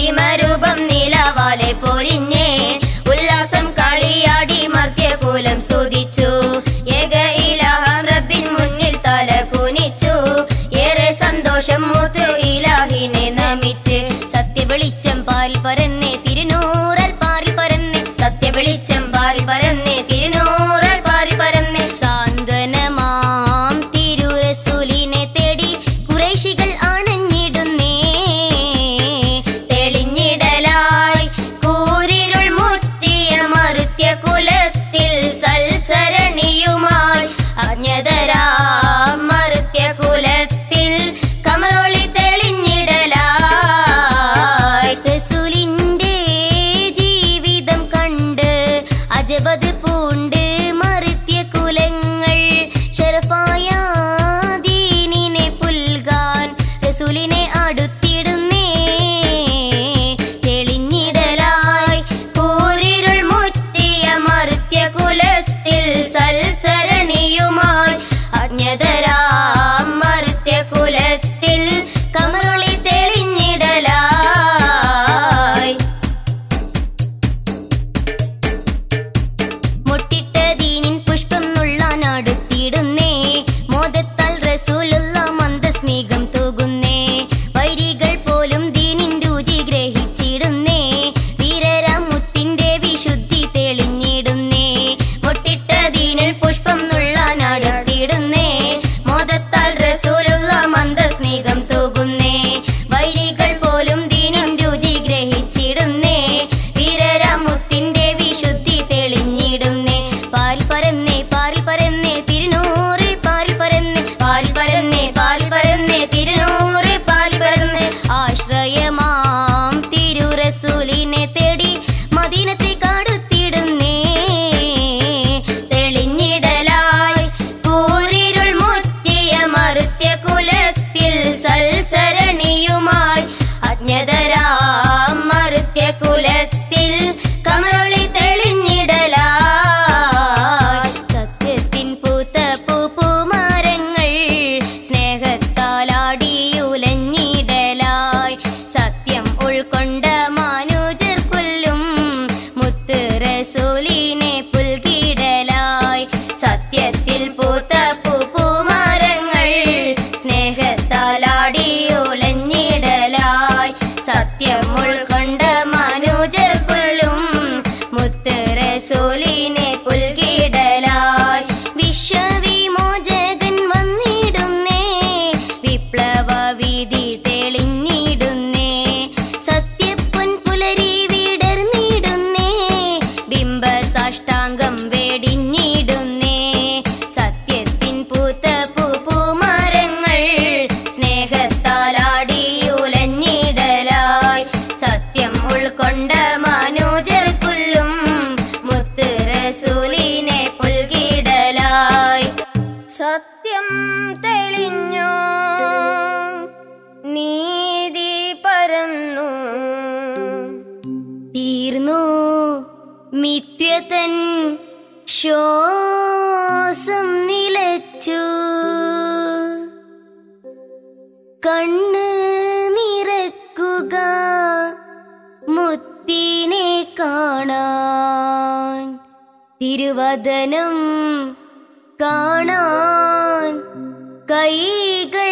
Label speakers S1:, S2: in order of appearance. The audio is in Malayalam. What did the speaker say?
S1: കൃത്രിമരൂപം നീലവാലെ പോലിഞ്ഞേ ഉല്ലാസം കളിയാടി മർത്യകൂലം സ്തുതിച്ചു ഏക ഇലാഹം റബ്ബിൻ മുന്നിൽ തല കുനിച്ചു ഏറെ സന്തോഷം മൂത്ത് ഇലാഹിനെ നമിച്ച് സത്യവെളിച്ചം പാൽ പരന്നേ തിരുനൂറൽ പാറി പരന്നേ സത്യവെളിച്ചം പാൽ പരന്നേ തിരുനൂറൽ പാറി പരന്നേ സാന്ത്വനമാം തിരുരസൂലിനെ തേടി കുറേശികൾ അണഞ്ഞിടുന്നേ തെളിഞ്ഞിടലായി കൂരിരുൾ മുറ്റിയ മറുത്യ കുലത്തിൽ സൽസരണിയുമായി അജ്ഞതരാ മറുത്യ കുലത്തിൽ കമറൊളി തെളിഞ്ഞിടലായി റസൂലിന്റെ ജീവിതം കണ്ട് അജബത് പൂണ്ട് മറുത്യ കുലങ്ങൾ ഷറഫായ ദീനിനെ പുൽകാൻ റസൂലിനെ അടുത്തിടുന്നേ തെളിഞ്ഞിടലായി കൂരിരുൾ മുറ്റിയ മറുത്യ കുലത്തിൽ സൽസരണിയുമായി അജ്ഞതരാ മറുത്യ കുലത്തിൽ കമറുളി തെളിഞ്ഞിടലായി മുട്ടിട്ട ദീനിൻ പുഷ്പം നുള്ളാൻ അടുത്തിടുന്നേ മോദത്താൽ റസൂലുള്ള മന്ദസ്മീകം തൂകുന്നേ വൈരികൾ പോലും ദീനിൻ രുചി ഗ്രഹിച്ചിടുന്നേ വീരരാം മുത്തിന്റെ വിശുദ്ധി തെളിഞ്ഞിടുന്നേ മുട്ടിട്ട ദീനിൽ പുഷ്പം നുള്ളാൻ അടുത്തിടുന്നേ മോദത്താൽ റസൂലുള്ള മന്ദസ്മീകം തൂകുന്നേ വൈരികൾ പോലും ദീനിൻ രുചി ഗ്രഹിച്ചിടുന്നേ വീരരാമുത്തിന്റെ വിശുദ്ധി തെളിഞ്ഞിടുന്നേ പാൽ പരന്നേ പാൽ പരന്നേ തിരുനൂറ് പാൽ പരന്നേ പാൽ പരന്നേ പാൽ പരന്നേ തിരുനൂറ് പാൽ പരന്നേ ആശ്രയമാം തിരുറസൂലിനെ തേടി മദീനത്തെ കാടുത്തിടുന്നേ തെളിഞ്ഞിടലായി കൂരിരുൾ മുറ്റിയ മറുത്യ കുലത്തിൽ സൽസരണിയുമായി അജ്ഞതരാം മറുത്യ കുലത്തിൽ കമറൊളി തെളിഞ്ഞിടലായി സത്യത്തിൻ പൂത്ത പൂപ്പുമരങ്ങൾ സ്നേഹത്താലാടിയുലഞ്ഞിടലായി സത്യം ഉൾക്കൊണ്ട മാനുജർ പുല്ലും മുത്ത് റസൂലിനെ പുൽകിടലായി സത്യത്തിൽ പൂത്ത പൂപ്പുമരങ്ങൾ സ്നേഹത്താലാടിയുലഞ്ഞിടലായി സത്യം ഉൾക്കൊണ്ട മാനുജർ പുല്ലും മുത്ത് റസൂലിനെ പുൽകിടലായി വിശ്വവിമോചകൻ വന്നിടുന്നേ വിപ്ലവ വീതി തെളിഞ്ഞിടുന്നേ സത്യപ്പൊൻ പുലരി വിടർന്നിടുന്നേ ബിംബ സാഷ്ടാംഗം വേടിഞ്ഞിടുന്നേ സത്യത്തിൻ പൂത്ത പൂപ്പുമരങ്ങൾ സ്നേഹത്താലാടിയുലഞ്ഞിടലായി സത്യം ഉൾക്കൊണ്ട മാനുജർ പുല്ലും മുത്ത് റസൂലിനെ പുൽകിടലായി സത്യം തെളിഞ്ഞു നീതി പരന്നു തീർന്നു മിഥ്യതൻ ശ്വാസം നിലച്ചു കണ്ണ് നിറക്കുക മുത്തിനെ കാണാൻ തിരുവദനം കാണാൻ കൈകൾ